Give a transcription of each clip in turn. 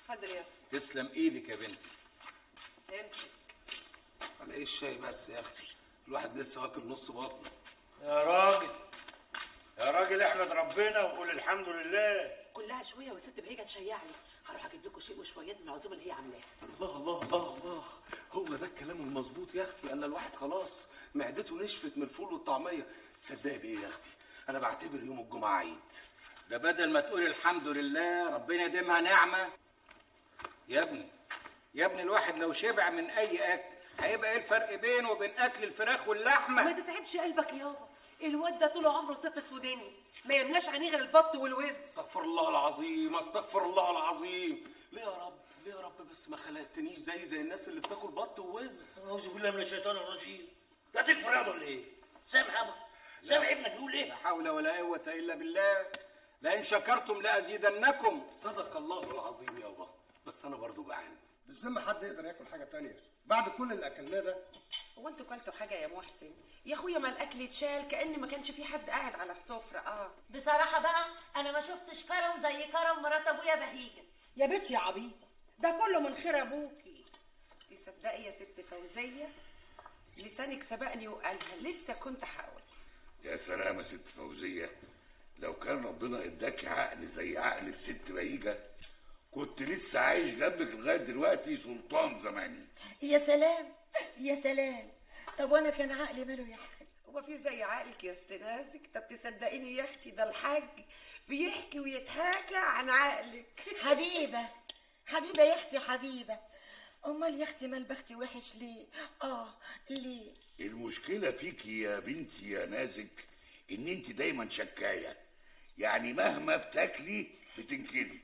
اتفضل يا تسلم ايدك يا بنتي امسك على ايه الشاي بس يا اختي الواحد لسه واكل نص بطنه يا راجل يا راجل احمد ربنا وقول الحمد لله كلها شويه وست بهيجه تشيعني هروح اجيب لكم شيء وشويات من العزومه اللي هي عاملاها الله الله الله الله هو ده الكلام المظبوط يا اختي انا الواحد خلاص معدته نشفت من الفول والطعميه تصدقي بايه يا اختي انا بعتبر يوم الجمعه عيد ده بدل ما تقول الحمد لله ربنا يديمها نعمه يا ابني يا ابني الواحد لو شبع من اي اكل هيبقى ايه الفرق بينه وبين اكل الفراخ ما واللحمه تتعبش قلبك يابا الواد ده طول عمره طفس ودني ما يملاش عينيه غير البط والوز استغفر الله العظيم استغفر الله العظيم ليه يا رب ليه يا رب بس ما خلقتنيش زي زي الناس اللي بتاكل بط ووز اعوذ بالله من الشيطان الرجيم ده تكفر ياض ولا ايه؟ سامع ابا سامع ابنك بيقول لا ايه؟ حول ولا قوه الا بالله لئن شكرتم لازيدنكم صدق الله العظيم يابا بس انا برضو جعان بالذمة حد يقدر ياكل حاجة تانية بعد كل اللي أكلناه ده هو انتوا كلتوا حاجه يا محسن يا اخويا ما الاكل اتشال كان ما كانش في حد قاعد على السفره اه بصراحة بقى أنا ما شفتش كرم زي كرم مرات أبويا بهيجة يا بنت يا عبيطة ده كله من خير أبوكي تصدقي يا ست فوزيه لسانك سبقني وقالها لسه كنت هقول يا سلام يا ست فوزية لو كان ربنا اداك عقل زي عقل الست بهيجة كنت لسه عايش جنبك لغاية دلوقتي سلطان زماني يا سلام يا سلام طب وانا كان عقلي ماله يا حاج هو في زي عقلك يا استنازك طب تصدقيني يا اختي ده الحاج بيحكي ويتحاكى عن عقلك حبيبه حبيبه يا اختي حبيبه امال يا اختي مال بختي وحش ليه اه ليه المشكلة فيكي يا بنتي يا نازك ان انت دايما شكاية يعني مهما بتاكلي بتنكدي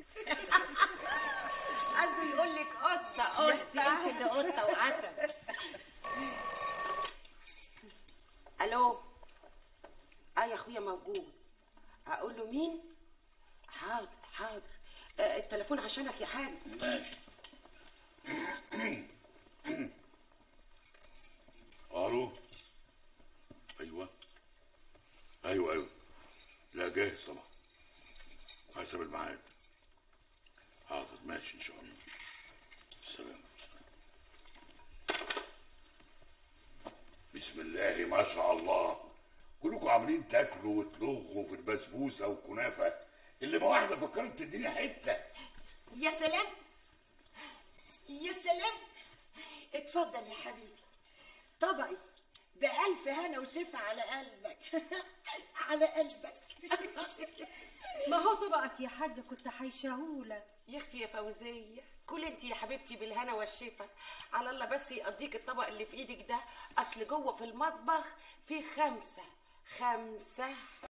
قصدي يقول لك قطه يا اختي انت اللي قطه وعسل الو اه يا اخويا موجود اقول له مين حاضر حاضر آه التليفون عشانك يا حاج ماشي الو ايوه ايوه ايوه لا جاهز طبعا حسب الميعاد حاضر ماشي ان شاء الله السلام بسم الله ما شاء الله كلكم عاملين تاكلوا وتلغوا في البسبوسه والكنافه اللي ما واحده فكرت تديني حته يا سلام يا سلام اتفضل يا حبيبي طبعي بألف هنا وشفا على قلبك على قلبك ما هو طبقك يا حاج كنت حيشهولك يا اختي يا فوزيه كل انت يا حبيبتي بالهنا والشفا على الله بس يقضيك الطبق اللي في ايدك ده اصل جوه في المطبخ في خمسه خمسه